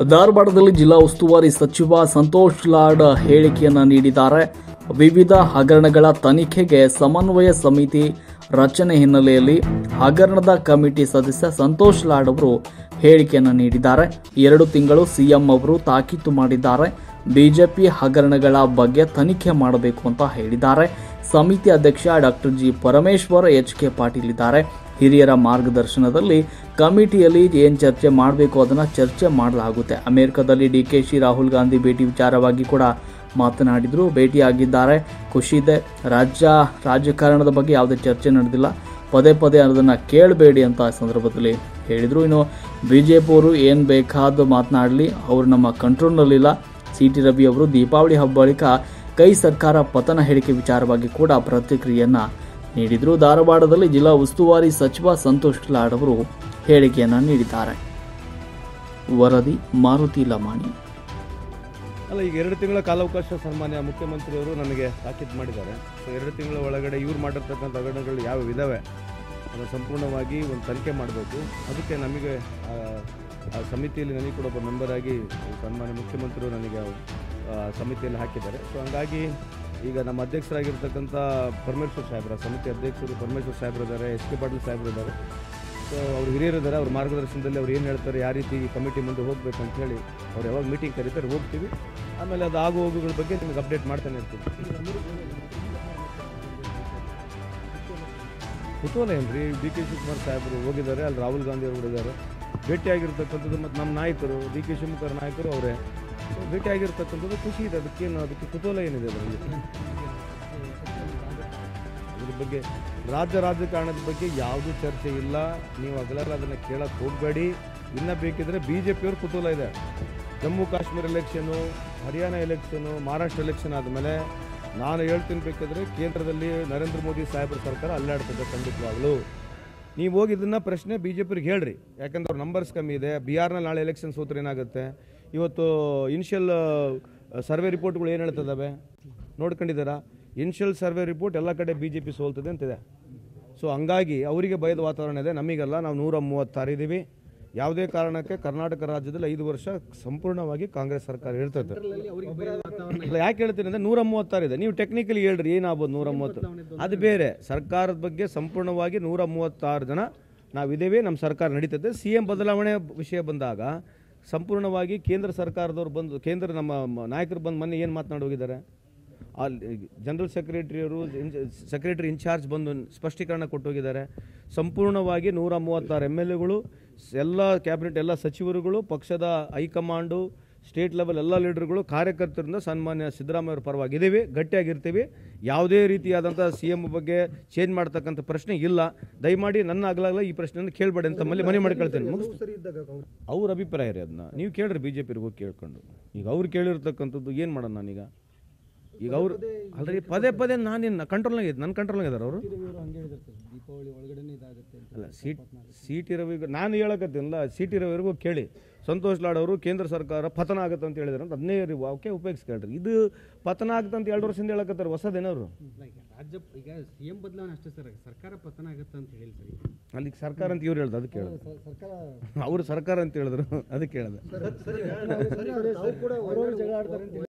ಧಾರವಾಡದಲ್ಲಿ ಜಿಲ್ಲಾ ಉಸ್ತುವಾರಿ ಸಚಿವ ಸಂತೋಷ್ ಲಾಡ್ ಹೇಳಿಕೆಯನ್ನ ನೀಡಿದ್ದಾರೆ ವಿವಿಧ ಹಗರಣಗಳ ತನಿಖೆಗೆ ಸಮನ್ವಯ ಸಮಿತಿ ರಚನೆ ಹಿನ್ನೆಲೆಯಲ್ಲಿ ಹಗರಣದ ಕಮಿಟಿ ಸದಸ್ಯ ಸಂತೋಷ್ ಲಾಡ್ ಅವರು ಹೇಳಿಕೆಯನ್ನ ನೀಡಿದ್ದಾರೆ ಎರಡು ತಿಂಗಳು ಸಿಎಂ ಅವರು ತಾಕೀತು ಮಾಡಿದ್ದಾರೆ ಬಿಜೆಪಿ ಹಗರಣಗಳ ಬಗ್ಗೆ ತನಿಖೆ ಮಾಡಬೇಕು ಅಂತ ಹೇಳಿದ್ದಾರೆ ಸಮಿತಿ ಅಧ್ಯಕ್ಷ doctor G Parameshwar H K Patil ಇದ್ದಾರೆ ಹಿರಿಯರ ಮಾರ್ಗದರ್ಶನದಲ್ಲಿ ಕಮಿಟಿಯಲ್ಲಿ ಏನು ಚರ್ಚೆ ಮಾಡಬೇಕು ಅದನ್ನು ಚರ್ಚೆ ಮಾಡಲಾಗುತ್ತೆ ಅಮೆರಿಕದಲ್ಲಿ ಡಿ ಕೆ ಶಿ ರಾಹುಲ್ ಗಾಂಧಿ ಭೇಟಿ ವಿಚಾರವಾಗಿ ಕೂಡ ಮಾತನಾಡಿದರು ಭೇಟಿಯಾಗಿದ್ದಾರೆ ಖುಷಿ ಇದೆ ರಾಜ್ಯ ರಾಜಕಾರಣದ ಬಗ್ಗೆ ಯಾವುದೇ ಚರ್ಚೆ ನಡೆದಿಲ್ಲ ಪದೇ ಪದೇ ಅದನ್ನು ಕೇಳಬೇಡಿ ಅಂತ ಈ ಸಂದರ್ಭದಲ್ಲಿ ಹೇಳಿದರು ಇನ್ನು ಬಿ ಜೆ ಪಿ ಅವರು ಏನು ಬೇಕಾದ ಮಾತನಾಡಲಿ ಅವರು ನಮ್ಮ ಕಂಟ್ರೋಲ್ನಲ್ಲಿಲ್ಲ ಸಿ ಟಿ ರವಿ ಅವರು ದೀಪಾವಳಿ ಹಬ್ಬ ಬಳಿಕ ಕೈ ಸರ್ಕಾರ ಪತನ ಹೇಳಿಕೆ ವಿಚಾರವಾಗಿ ಕೂಡ ಪ್ರತಿಕ್ರಿಯೆಯನ್ನ ನೀಡಿದರು ಧಾರವಾಡದಲ್ಲಿ ಜಿಲ್ಲಾ ಉಸ್ತುವಾರಿ ಸಚಿವ ಸಂತೋಷ್ ಲಾಡ್ ಅವರು ಹೇಳಿಕೆಯನ್ನ ನೀಡಿದ್ದಾರೆ ವರದಿ ಮಾರುತಿ ಲಮಾಣಿ ಅಲ್ಲ ಈಗ ಎರಡು ತಿಂಗಳ ಕಾಲಾವಕಾಶ ಸನ್ಮಾನ್ಯ ಮುಖ್ಯಮಂತ್ರಿಯವರು ನನಗೆ ತಾಕೀತು ಮಾಡಿದ್ದಾರೆ ಸೊ ಎರಡು ತಿಂಗಳ ಒಳಗಡೆ ಇವ್ರು ಮಾಡಿರ್ತಕ್ಕಂಥ ಹಗರಣಗಳು ಯಾವ ಇದ್ದಾವೆ ಅದನ್ನು ಸಂಪೂರ್ಣವಾಗಿ ಒಂದು ತನಿಖೆ ಮಾಡಬೇಕು ಅದಕ್ಕೆ ನಮಗೆ ಆ, ಆ ಸಮಿತಿಯಲ್ಲಿ ನನಗೆ ಕೂಡ ಒಬ್ಬ ಮೆಂಬರ್ ಆಗಿ ಸನ್ಮಾನ್ಯ ಮುಖ್ಯಮಂತ್ರಿಗಳು ನನಗೆ ಆ, ಸಮಿತಿಯಲ್ಲಿ ಹಾಕಿದ್ದಾರೆ ಸೊ ಹಂಗಾಗಿ ಈಗ ನಮ್ಮ ಅಧ್ಯಕ್ಷರಾಗಿರ್ತಕ್ಕಂಥ ಪರಮೇಶ್ವರ್ ಸಾಹೇಬ್ರ ಸಮಿತಿ ಅಧ್ಯಕ್ಷರು ಪರಮೇಶ್ವರ್ ಸಾಹೇಬ್ರು ಇದ್ದಾರೆ ಎಸ್ ಕೆ ಪಾಟೀಲ್ ಸಾಹೇಬ್ರು ಇದ್ದಾರೆ ಸೊ ಅವ್ರು ಹಿರಿಯರು ಇದ್ದಾರೆ ಅವ್ರ ಮಾರ್ಗದರ್ಶನದಲ್ಲಿ ಅವ್ರು ಏನು ಹೇಳ್ತಾರೆ ಯಾವ ರೀತಿ ಈ ಕಮಿಟಿ ಮುಂದೆ ಹೋಗ್ಬೇಕು ಅಂತ ಹೇಳಿ ಅವ್ರು ಯಾವಾಗ ಮೀಟಿಂಗ್ ಕರೀತಾರೆ ಹೋಗ್ತೀವಿ ಆಮೇಲೆ ಅದು ಆಗು ಹೋಗುಗಳ ಬಗ್ಗೆ ನಿಮಗೆ ಅಪ್ಡೇಟ್ ಮಾಡ್ತಾನೆ ಇರ್ತೀವಿ ಕುತೂಹಲ ಏನ್ರಿ ಡಿ ಕೆ ಶಿವಕುಮಾರ್ ಸಾಹೇಬರು ಹೋಗಿದ್ದಾರೆ ಅಲ್ಲಿ ರಾಹುಲ್ ಗಾಂಧಿ ಅವರು ಇದ್ದಾರೆ ಭೇಟಿಯಾಗಿರ್ತಕ್ಕಂಥದ್ದು ಮತ್ತು ನಮ್ಮ ನಾಯಕರು ಡಿ ಕೆ ಶಿವಕುಮಾರ್ ನಾಯಕರು ಅವರೇ ಸೊ ಭೇಟಿಯಾಗಿರ್ತಕ್ಕಂಥದ್ದು ಖುಷಿ ಇದೆ ಅದಕ್ಕೇನು ಅದಕ್ಕೆ ಕುತೂಹಲ ಏನಿದೆ ಅದರಲ್ಲಿ ಇದ್ರ ಬಗ್ಗೆ ರಾಜ್ಯ ರಾಜಕಾರಣದ ಬಗ್ಗೆ ಯಾವುದೂ ಚರ್ಚೆ ಇಲ್ಲ ನೀವು ಹಗಲೆಲ್ಲ ಅದನ್ನು ಕೇಳಕ್ಕೆ ಹೋಗಬೇಡಿ ಇನ್ನು ಬೇಕಿದ್ರೆ ಬಿ ಜೆ ಪಿಯವ್ರ ಕುತೂಹಲ ಇದೆ Jammu Kashmir election Haryana election Maharashtra election ಆದಮೇಲೆ ನಾನು ಹೇಳ್ತೀನಿ ಬೇಕಾದ್ರೆ ಕೇಂದ್ರದಲ್ಲಿ ನರೇಂದ್ರ ಮೋದಿ ಸಾಹೇಬ್ರ ಸರ್ಕಾರ ಅಲ್ಲಾಡ್ತದೆ ಖಂಡಿತವಾಗ್ಲೂ ನೀವು ಹೋಗಿ ಇದನ್ನ ಪ್ರಶ್ನೆ ಬಿ ಜೆ ಪಿಗೆ ಹೇಳ್ರಿ ಯಾಕಂದ್ರೆ ಅವ್ರ ನಂಬರ್ಸ್ ಕಮ್ಮಿ ಇದೆ ಬಿಹಾರ್ನಲ್ಲಿ ನಾಳೆ ಎಲೆಕ್ಷನ್ ಸೋತ್ರೆ ಏನಾಗುತ್ತೆ ಇವತ್ತು ಇನಿಷಿಯಲ್ ಸರ್ವೆ ರಿಪೋರ್ಟ್ಗಳು ಏನು ಹೇಳ್ತದವೆ ನೋಡ್ಕೊಂಡಿದ್ದೀರಾ ಇನಿಷಿಯಲ್ ಸರ್ವೆ ರಿಪೋರ್ಟ್ ಎಲ್ಲ ಕಡೆ ಬಿ ಜೆ ಪಿ ಸೋಲ್ತದೆ ಅಂತಿದೆ ಸೊ ಹಂಗಾಗಿ ಅವರಿಗೆ ಭಯದ ವಾತಾವರಣ ಇದೆ ನಮಗಲ್ಲ ನಾವು ನೂರ ಮೂವತ್ತಾರು ಇದ್ದೀವಿ ಯಾವುದೇ ಕಾರಣಕ್ಕೆ ಕರ್ನಾಟಕ ರಾಜ್ಯದಲ್ಲಿ ಐದು ವರ್ಷ ಸಂಪೂರ್ಣವಾಗಿ ಕಾಂಗ್ರೆಸ್ ಸರ್ಕಾರ ಇರ್ತದೆ ಅಲ್ಲ ಯಾಕೆ ಹೇಳ್ತೀನಿ ಅಂದರೆ ನೂರ ಮೂವತ್ತಾರು ಇದೆ ನೀವು ಟೆಕ್ನಿಕಲಿ ಹೇಳ್ರಿ ಏನಾಗ್ಬೋದು ನೂರ ಮೂವತ್ತು ಅದು ಬೇರೆ ಸರ್ಕಾರದ ಬಗ್ಗೆ ಸಂಪೂರ್ಣವಾಗಿ ನೂರ ಮೂವತ್ತಾರು ಜನ ನಾವಿದ್ದೇವೆ ನಮ್ಮ ಸರ್ಕಾರ ನಡೀತದೆ ಸಿ ಎಂ ಬದಲಾವಣೆ ವಿಷಯ ಬಂದಾಗ ಸಂಪೂರ್ಣವಾಗಿ ಕೇಂದ್ರ ಸರ್ಕಾರದವ್ರು ಬಂದು ಕೇಂದ್ರ ನಮ್ಮ ಮ- ನಾಯಕರು ಬಂದು ಮೊನ್ನೆ ಏನು ಮಾತನಾಡಿ ಹೋಗಿದ್ದಾರೆ ಅಲ್ಲಿ ಜನರಲ್ ಸೆಕ್ರೆಟರಿಯವರು ಸೆಕ್ರೆಟರಿ ಇನ್ಚಾರ್ಜ್ ಬಂದು ಸ್ಪಷ್ಟೀಕರಣ ಕೊಟ್ಟು ಹೋಗಿದ್ದಾರೆ ಸಂಪೂರ್ಣವಾಗಿ ನೂರ ಮೂವತ್ತಾರು ಎಮ್ ಎಲ್ ಎಗಳು ಎಲ್ಲ ಕ್ಯಾಬಿನೆಟ್ ಎಲ್ಲ ಸಚಿವರುಗಳು ಪಕ್ಷದ ಹೈಕಮಾಂಡು ಸ್ಟೇಟ್ ಲೆವೆಲ್ ಎಲ್ಲ ಲೀಡರ್ಗಳು ಕಾರ್ಯಕರ್ತರಿಂದ ಸನ್ಮಾನ್ಯ ಸಿದ್ದರಾಮಯ್ಯ ಅವರ ಪರವಾಗಿದ್ದೀವಿ ಗಟ್ಟಿಯಾಗಿರ್ತೀವಿ ಯಾವುದೇ ರೀತಿಯಾದಂಥ ಸಿ ಎಂ ಬಗ್ಗೆ ಚೇಂಜ್ ಮಾಡ್ತಕ್ಕಂಥ ಪ್ರಶ್ನೆ ಇಲ್ಲ ದಯಮಾಡಿ ನನ್ನ ಆಗಲಾಗಲ ಈ ಪ್ರಶ್ನೆಯನ್ನು ಕೇಳಬೇಡಿ ಅಂತ ಮಲ್ಲಿ ಮನೆ ಮಾಡ್ಕೊಳ್ತೇನೆ ಅವ್ರ ಅಭಿಪ್ರಾಯ ರೀ ಅದನ್ನ ನೀವು ಕೇಳ್ರಿ ಬಿ ಜೆ ಹೋಗಿ ಕೇಳ್ಕೊಂಡು ಈಗ ಅವ್ರು ಕೇಳಿರ್ತಕ್ಕಂಥದ್ದು ಏನು ಮಾಡೋಣ ನಾನೀಗ ಈಗ ಅವ್ರು ಅಲ್ರಿ ಪದೇ ಪದೇ ನಾನೇನು ಕಂಟ್ರೋಲ್ನಾಗ ಇದ್ದು ನನ್ನ ಕಂಟ್ರೋಲ್ನಾಗ ಇದ್ದಾರೆ ಅವರು ಅಲ್ಲ ಸಿ ಸಿ ಟಿ ರವಿ ನಾನು ಹೇಳಕತ್ತೀನಲ್ಲ ಸಿ ಟಿ ರವಿವರೆಗೂ ಕೇಳಿ ಸಂತೋಷ್ ಲಾಡ್ ಅವರು ಕೇಂದ್ರ ಸರ್ಕಾರ ಪತನ ಆಗುತ್ತೆ ಅಂತ ಹೇಳಿದ್ರು ಅಂತ ಅದನ್ನೇ ಓಕೆ ಉಪಯೋಗಿಸ್ಕೊಳ್ರಿ ಇದು ಪತನ ಆಗುತ್ತೆ ಅಂತ ಎರಡು ವರ್ಷದಿಂದ ಹೇಳಕತ್ತಾರೆ ಹೊಸದೇನವ್ರು ರಾಜ್ಯ ಈಗ ಸಿ ಎಂ ಬದಲಾವಣೆ ಅಷ್ಟೇ ಸರ್ ಸರ್ಕಾರ ಪತನ ಆಗುತ್ತೆ ಅಂತ ಹೇಳಿ ಸರ್ ಈಗ. ಅಲ್ಲಿಗೆ ಸರ್ಕಾರ ಅಂತ ಇವ್ರು ಹೇಳ್ದು ಅದಕ್ಕೆ ಹೇಳಿದ್ರು ಅವರು ಸರ್ಕಾರ ಅಂತ ಹೇಳಿದ್ರು ಅದಕ್ಕೆ ಹೇಳಿದೆ